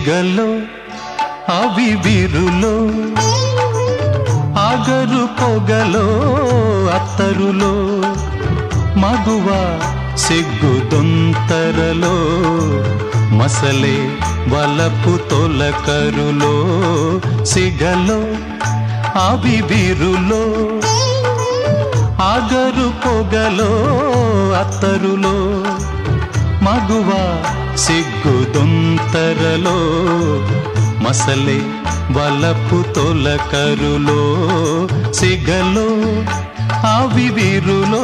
సిగలో అవి బిరులో ఆగరు పొగలో అత్తరులో మగువ సిగ్గుదొంతరలో మసలే వలపు తొలకరులో సిగలో అవి బిరులో ఆగరు పొగలో అత్తరులో మగువ సిగ్గుదొంతరలో మసలే వలపు తొలకరులో సిగలో అవి విరులో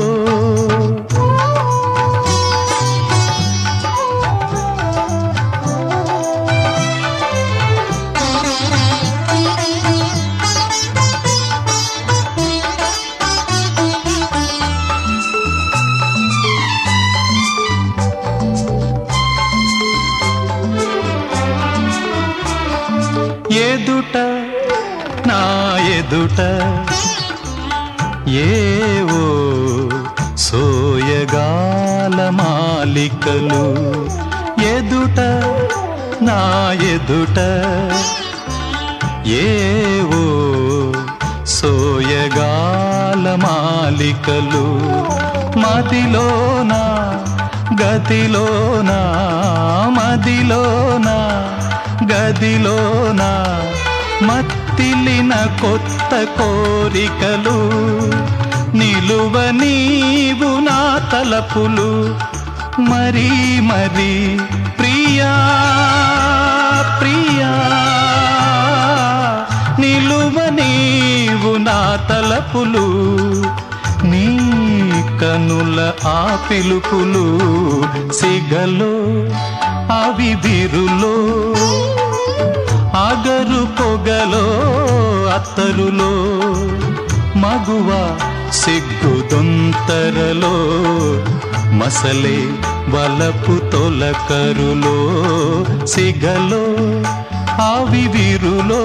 ఎదుట నా ఎదుట ఏవో సోయగాల మాలికలు ఎదుట నా ఎదుట ఏవో సోయగాల మాలికలు మదిలోనా గతిలోనా మదిలోనా గదిలోనా మత్తిలిన కొత్త కోరికలు నిలువ నీవు నా తలపులు మరీ మరీ ప్రియా ప్రియా నిలువ నీవు నా తలపులు నీ కనుల ఆ పిలుపులు సిగలో అవి బిరులో ఆగరు పొగలో అత్తరులో మగువ సిగ్గుదొంతరలో మసలే వలపు తొలకరులో సిగలో ఆవి విరులో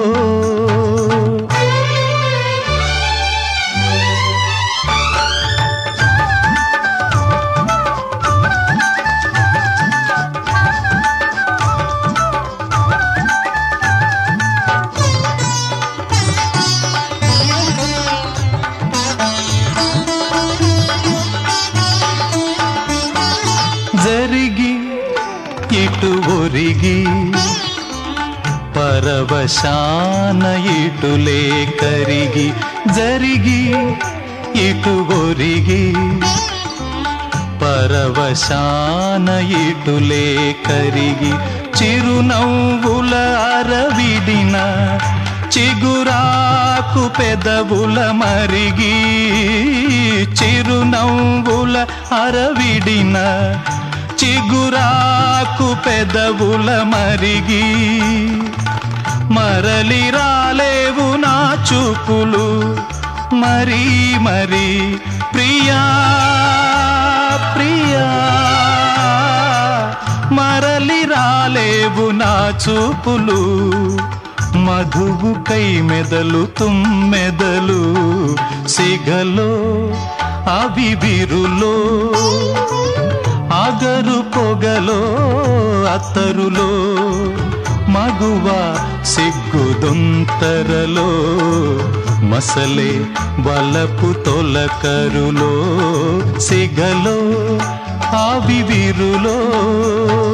జరిగి ఇటు ఒరిగి పరవశాన ఇటులే కరిగి జరిగి ఇటు ఒరిగి పరవశాన ఇటులే కరిగి చిరునవ్వుల అరవిడిన చిగురాకు పెదవుల మరిగి చిరునవ్వుల అరవిడిన చిగురాకు పెదవుల మరిగి మరలి రాలేవు నా చూపులు మరీ మరీ ప్రియా ప్రియా మరలి రాలేవు నా చూపులు మధువు కై మెదలు తుమ్మెదలు సిగలో అవి బిరులో ఆగరు పొగలో అత్తరులో మగువ సిగ్గుదొంతరలో మసలే వలపు తొలకరులో సిగలో ఆవి విరులో